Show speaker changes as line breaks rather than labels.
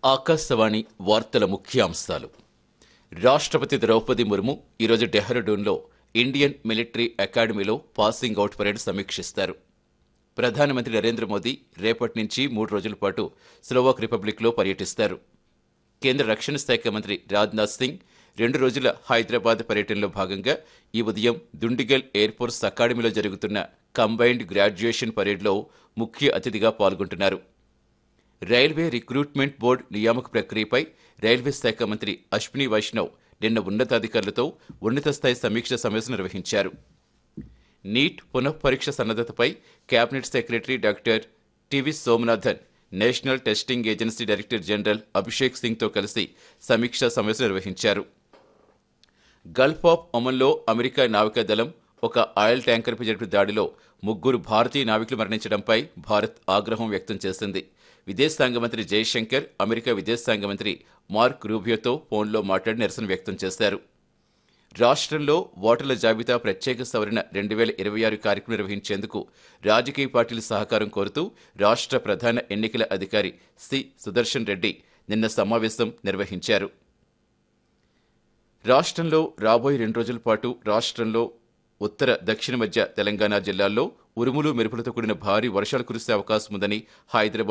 ఆకాశవాణి వార్తల ముఖ్యాంశాలు రాష్ట్రపతి ద్రౌపది ముర్ము ఈరోజు డెహ్రాడూన్లో ఇండియన్ మిలిటరీ అకాడమీలో పాసింగ్ అవుట్ పరేడ్ సమీక్షిస్తారు ప్రధానమంత్రి నరేంద్ర మోదీ రేపటి నుంచి మూడు రోజుల పాటు స్లోవాక్ రిపబ్లిక్లో పర్యటిస్తారు కేంద్ర రక్షణ శాఖ మంత్రి రాజ్నాథ్ సింగ్ రెండు రోజుల హైదరాబాద్ పర్యటనలో భాగంగా ఈ ఉదయం దుండిగల్ ఎయిర్ ఫోర్స్ అకాడమీలో జరుగుతున్న కంబైన్డ్ గ్రాడ్యుయేషన్ పరేడ్లో ముఖ్య అతిథిగా పాల్గొంటున్నారు రైల్వే రిక్రూట్మెంట్ బోర్డు నియామక ప్రక్రియపై రైల్వే శాఖ మంత్రి అశ్విని వైష్ణవ్ నిన్న ఉన్నతాధికారులతో ఉన్నత స్థాయి సమీక్ష సమావేశం నిర్వహించారు నీట్ పునఃపరీక్ష సన్నద్ధతపై cabinet secretary doctor TV Somanathan national testing agency director general Abhishek సింగ్తో కలిసి సమీక్షా సమావేశం నిర్వహించారు గల్ఫ్ ఆఫ్ ఒమన్లో అమెరికా నావికాదళం ఒక ఆయిల్ ట్యాంకర్పై జరిపిన దాడిలో ముగ్గురు భారతీయ నావికులు మరణించడంపై భారత్ ఆగ్రహం వ్యక్తం చేసింది విదేశాంగ మంత్రి జయశంకర్ అమెరికా విదేశాంగ మంత్రి మార్క్ రూబియోతో ఫోన్లో మాట్లాడి నిరసన వ్యక్తం చేశారు రాష్ట్రంలో ఓటర్ల జాబితా ప్రత్యేక సవరణ రెండు వేల ఇరవై ఆరు కార్యక్రమం నిర్వహించేందుకు రాజకీయ పార్టీల సహకారం కోరుతూ రాష్ట్ర ప్రధాన ఎన్నికల అధికారి సి సుదర్శన్ రెడ్డి నిన్న సమావేశం నిర్వహించారు రాష్ట్రంలో రాబోయే రెండు రోజుల పాటు రాష్ట్రంలో ఉత్తర దక్షిణ మధ్య తెలంగాణ జిల్లాల్లో ఉరుములు మెరుపులతో కూడిన భారీ వర్షాలు కురిసే అవకాశం ఉందని హైదరాబాద్